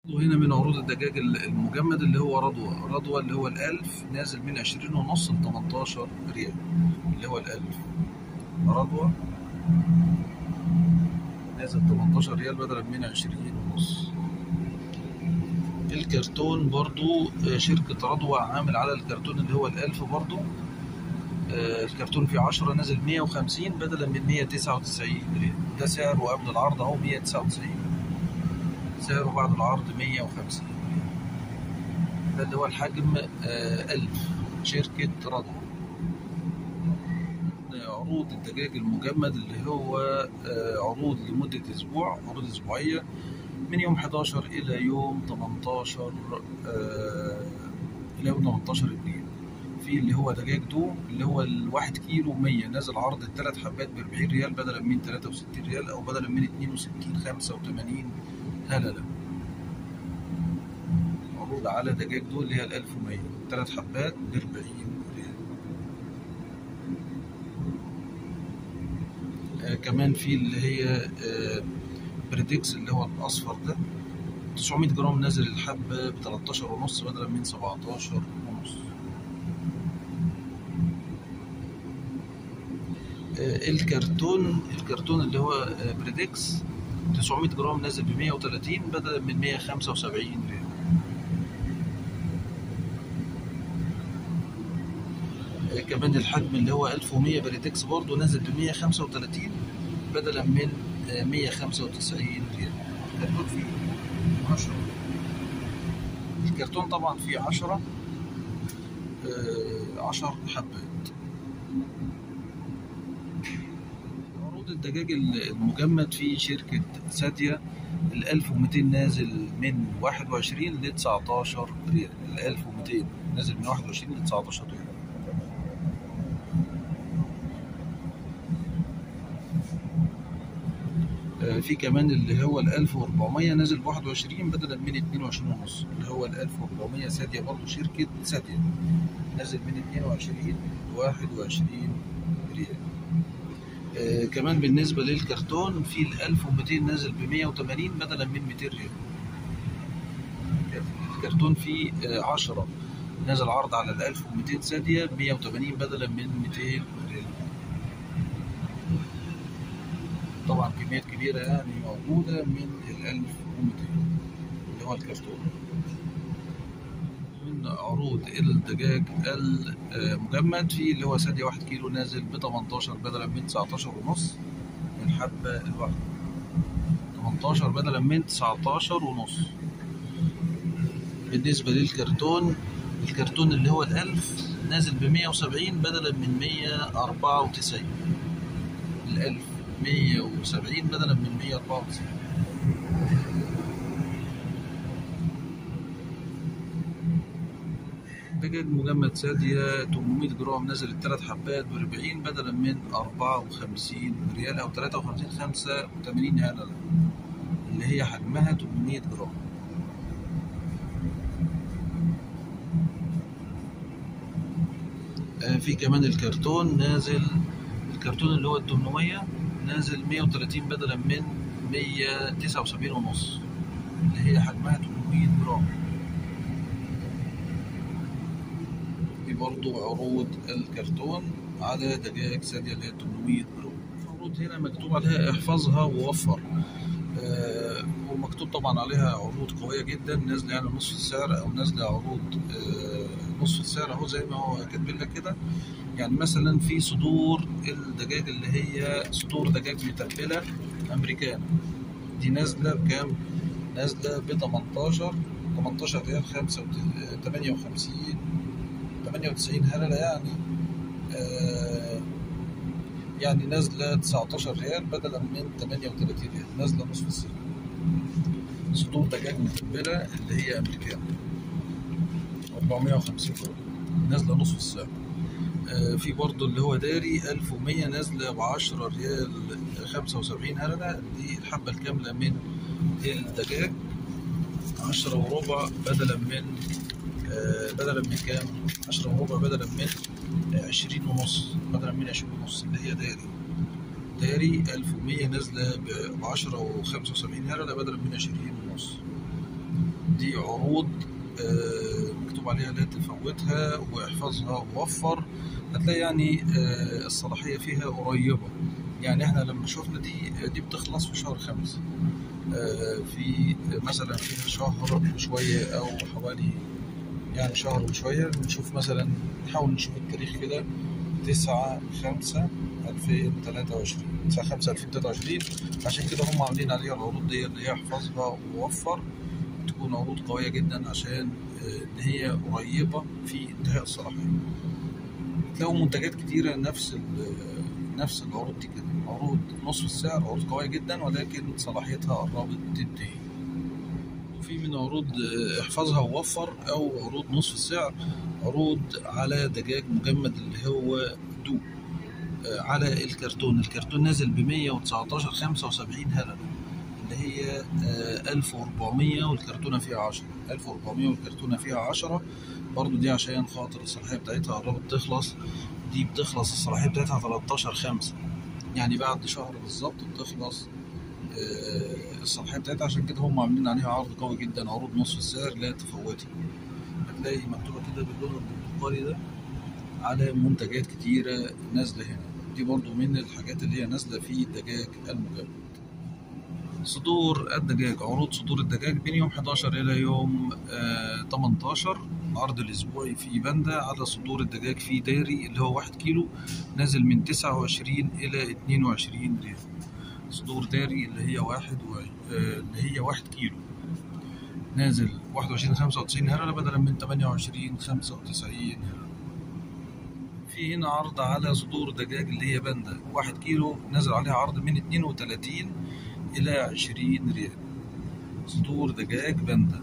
وهنا من عروض الدجاج المجمد اللي هو رضوى رضوى اللي هو الألف نازل من عشرين ونص لتمنتاشر ريال اللي هو الألف رضوى نازل تمنتاشر ريال بدلا من عشرين ونص الكرتون برضو آه، شركة رضوى عامل على الكرتون اللي هو الألف برضو آه، الكرتون فيه عشرة نازل مية وخمسين بدلا من مية تسعة وتسعين ريال ده سعره قبل العرض أهو مية تسعة وتسعين سعره بعد العرض 150 ده اللي هو الحجم آه، 1000 شركة رضوى عروض الدجاج المجمد اللي هو آه، عروض لمدة أسبوع عروض أسبوعية من يوم 11 إلى يوم 18 آه، إلى يوم 18 إبريل في اللي هو دجاج دوم اللي هو الواحد كيلو 100 نازل عرض الثلاث حبات ب 40 ريال بدلا من 63 ريال أو بدلا من 62 85 هللة عروض على دجاج دول اللي هي ال 1100 ثلاث حبات ب 40 ريال آه كمان في اللي هي آه بريدكس اللي هو الأصفر ده 900 جرام نازل الحبة ب 13 ونص بدلا من 17 ونص آه الكرتون الكرتون اللي هو آه بريدكس 900 جرام نازل ب 130 بدلا من 175 ريال آه، كمان الحجم اللي هو 1100 بريتكس برضه نازل ب 135 بدلا من آه، 195 ريال الكرتون فيه 10 الكرتون طبعا فيه 10 10 حبات عروض الدجاج المجمد في شركة سادية ال 1200 نازل من 21 ل 19 ريال ال 1200 نازل من 21 ل 19 ريال آه، في كمان اللي هو ال 1400 نازل ب 21 بدلا من 22 ونص اللي هو ال 1400 سادية برضه شركة سادية نازل من 22 ل 21 ريال آه، كمان بالنسبة للكرتون في ال 1200 نازل ب 180 بدلا من 200 ريال الكرتون فيه آه، 10 نازل عرض على ال 1200 سادية 180 بدلا من 200 ريال طبعا كميات كبيرة يعني موجودة من ال 1200 اللي هو الكرتون من عروض الدجاج المجمد في اللي هو سادية واحد كيلو نازل ب 18 بدلا من 19 ونص الحبة الواحدة 18 بدلا من 19 ونص بالنسبة للكرتون الكرتون اللي هو الألف نازل ب 170 بدلا من 194 الألف 170 بدلا من 194 دجاج مجمد سادية 800 جرام نزل الثلاث حبات ب 40 بدلا من 54 ريال أو 53 85 هللة اللي هي حجمها 800 جرام آه، في كمان الكرتون نازل الكرتون اللي هو ال 800 نازل 130 بدلا من 179 ونص اللي هي حجمها 800 جرام في برضو عروض الكرتون على دجاج سادية اللي هي 800 جرام عروض هنا مكتوب عليها احفظها ووفر آه ومكتوب طبعا عليها عروض قوية جدا نازلة يعني نصف السعر أو نازلة عروض آه نصف السعر أهو زي ما هو كاتبين لك كده يعني مثلا في صدور الدجاج اللي هي صدور دجاج متبلة أمريكان دي نازلة بكام؟ نازلة ب 18 18 ريال 5 58 98 هللة يعني آه يعني نازلة 19 ريال بدلا من 38 ريال نازلة نصف السعر صدور دجاج متبلة اللي هي أمريكان 450 جرام نازلة نصف السعر آه، في برضه اللي هو داري 1100 نازلة ب 10 ريال 75 هللة دي الحبة الكاملة من الدجاج 10 وربع بدلا من آه، بدلا من كام؟ 10 وربع بدلا من 20 ونص بدلا من 20 ونص اللي هي داري داري 1100 نازلة ب 10 و 75 هللة بدلا من 20 ونص دي عروض آه، مكتوب عليها لا تفوتها واحفظها ووفر هتلاقي يعني آه، الصلاحية فيها قريبة يعني احنا لما شفنا دي دي بتخلص في شهر خمسة آه، في مثلا فيها شهر وشوية أو حوالي يعني شهر وشوية بنشوف مثلا نحاول نشوف التاريخ كده تسعة خمسة ألفين تلاتة وعشرين تسعة خمسة ألفين تلاتة وعشرين عشان كده هم عاملين عليها العروض دي اللي هي احفظها ووفر تكون عروض قوية جدا عشان آه، إن هي قريبة في انتهاء الصلاحية تلاقوا منتجات كتيرة نفس ال- نفس العروض دي كده عروض نصف السعر عروض قوية جدا ولكن صلاحيتها قربت تنتهي وفي من عروض آه، احفظها ووفر او عروض نصف السعر عروض على دجاج مجمد اللي هو دو آه، على الكرتون الكرتون نازل ب 119 75 هلله اللي هي آه، 1400 والكرتونه فيها 10 1400 والكرتونه فيها 10 برضو دي عشان خاطر الصلاحيه بتاعتها قربت تخلص دي بتخلص الصلاحيه بتاعتها 13 5 يعني بعد شهر بالظبط بتخلص آه، الصلاحيه بتاعتها عشان كده هم عاملين عليها عرض قوي جدا عروض نصف السعر لا تفوتي هتلاقي مكتوبه كده باللون البرتقالي ده على منتجات كتيره نازله هنا دي برضو من الحاجات اللي هي نازله في الدجاج المجمد صدور الدجاج عروض صدور الدجاج بين يوم 11 إلى يوم آه 18 العرض الأسبوعي في باندا على صدور الدجاج في داري اللي هو 1 كيلو نازل من 29 إلى 22 ريال صدور داري اللي هي واحد و... آه اللي هي 1 كيلو نازل 21 95 هللة بدلا من 28 95 هللة في هنا عرض على صدور دجاج اللي هي باندا 1 كيلو نازل عليها عرض من 32 إلى 20 ريال صدور دجاج باندا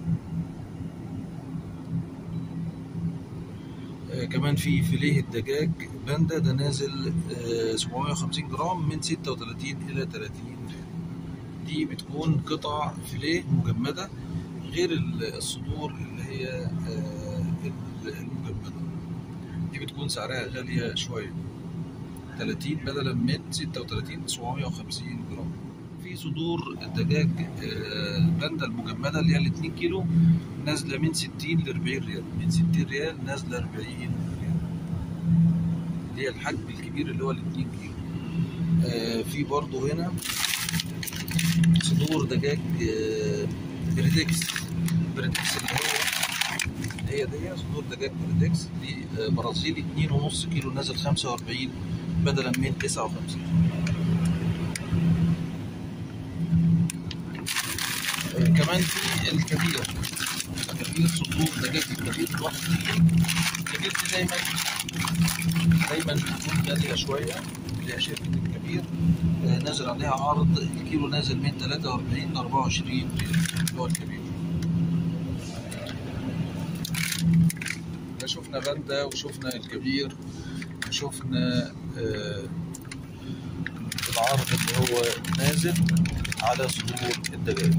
آه كمان في فيليه الدجاج باندا ده نازل آه 750 جرام من 36 إلى 30 ريال دي بتكون قطع فيليه مجمدة غير ال- الصدور اللي هي آه المجمدة دي بتكون سعرها غالية شوية 30 بدلا من 36 750 جرام في صدور الدجاج آه، باندا المجمدة اللي هي ال 2 كيلو نازلة من 60 ل 40 ريال من 60 ريال نازلة 40 ريال اللي هي الحجم الكبير اللي هو ال 2 كيلو آه، في برضه هنا صدور دجاج آه، بريدكس بريدكس اللي هو هي دي صدور دجاج بريدكس دي آه، برازيلي 2.5 كيلو نازل 45 بدلا من 59 آه، كمان في الكبير كبير صدور دجاج الكبير الواحد كيلو الكبير دي دايما دايما بتكون غالية شوية اللي هي شركة الكبير آه، نازل عليها عرض الكيلو نازل من 43 ل 24 ريال اللي هو الكبير ده شفنا باندا وشفنا الكبير وشفنا آه، العرض اللي هو نازل على صدور الدجاج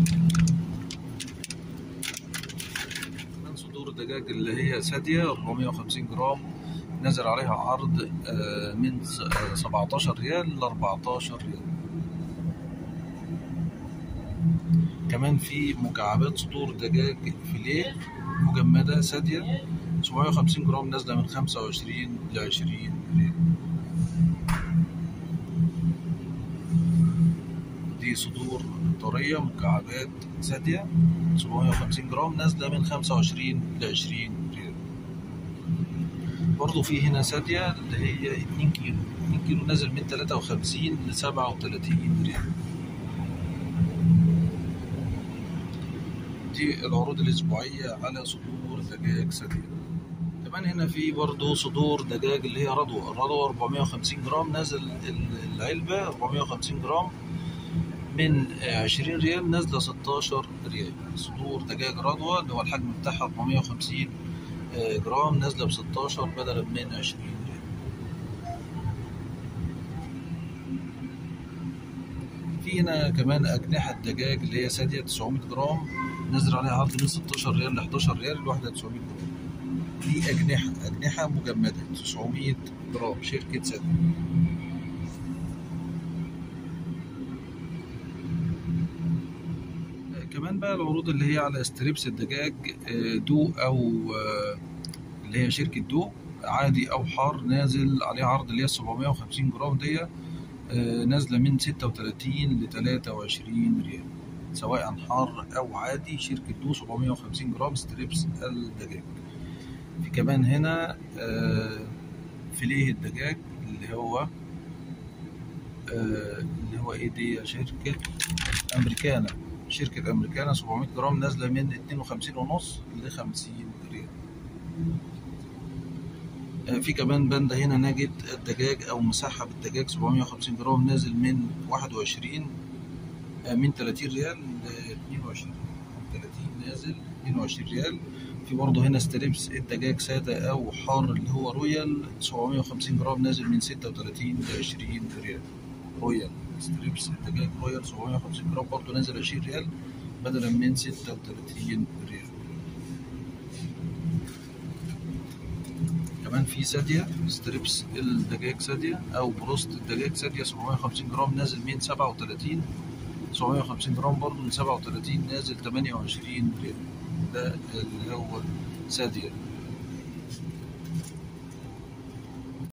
من صدور الدجاج اللي هي سادية 450 جرام نزل عليها عرض آه، من س- آه، 17 ريال ل 14 ريال كمان في مكعبات صدور دجاج فيليه مجمدة سادية 750 جرام نازلة من 25 ل 20 ريال دي صدور طرية مكعبات سادية 750 جرام نازلة من 25 ل 20 ريال برضو في هنا سادية اللي هي 2 كيلو 2 كيلو نازل من 53 ل 37 ريال دي العروض الأسبوعية على صدور دجاج سادية كمان هنا في برضو صدور دجاج اللي هي رضوى الرضوى 450 جرام نازل ال- العلبة 450 جرام من 20 ريال نازلة 16 ريال صدور دجاج رضوى اللي هو الحجم بتاعها 450 آه، جرام نازلة ب 16 بدلا من 20 ريال في هنا كمان أجنحة دجاج اللي هي سادية 900 جرام نازل عليها عرض من 16 ريال ل 11 ريال الواحدة 900 جرام دي أجنحة أجنحة مجمدة 900 جرام شركة سادية كمان كمان بقى العروض اللي هي على ستريبس الدجاج آه، دو او آه، اللي هي شركة دو عادي او حار نازل عليه عرض اللي هي 750 جرام دي آه، نازلة من 36 ل 23 ريال سواء حار او عادي شركة دو 750 جرام ستريبس الدجاج في كمان هنا آه، فيليه الدجاج اللي هو آه، اللي هو ايه دي شركة امريكانا شركة امريكانا 700 جرام نازلة من 52 ونص ل 50 ريال آه، في كمان باندا هنا نجد الدجاج او مسحب الدجاج 750 جرام نازل من 21 آه، من 30 ريال ل 22 من 30 نازل 22 ريال في برضه هنا ستريبس الدجاج سادة أو حار اللي هو رويال 750 جرام نازل من 36 ل 20 ريال رويال ستريبس الدجاج رويال 750 جرام برضه نازل 20 ريال بدلا من 36 ريال كمان في سادية ستريبس الدجاج سادية أو بروست الدجاج سادية 750 جرام نازل من 37 750 جرام برضه من 37 نازل 28 ريال ده اللي هو سادية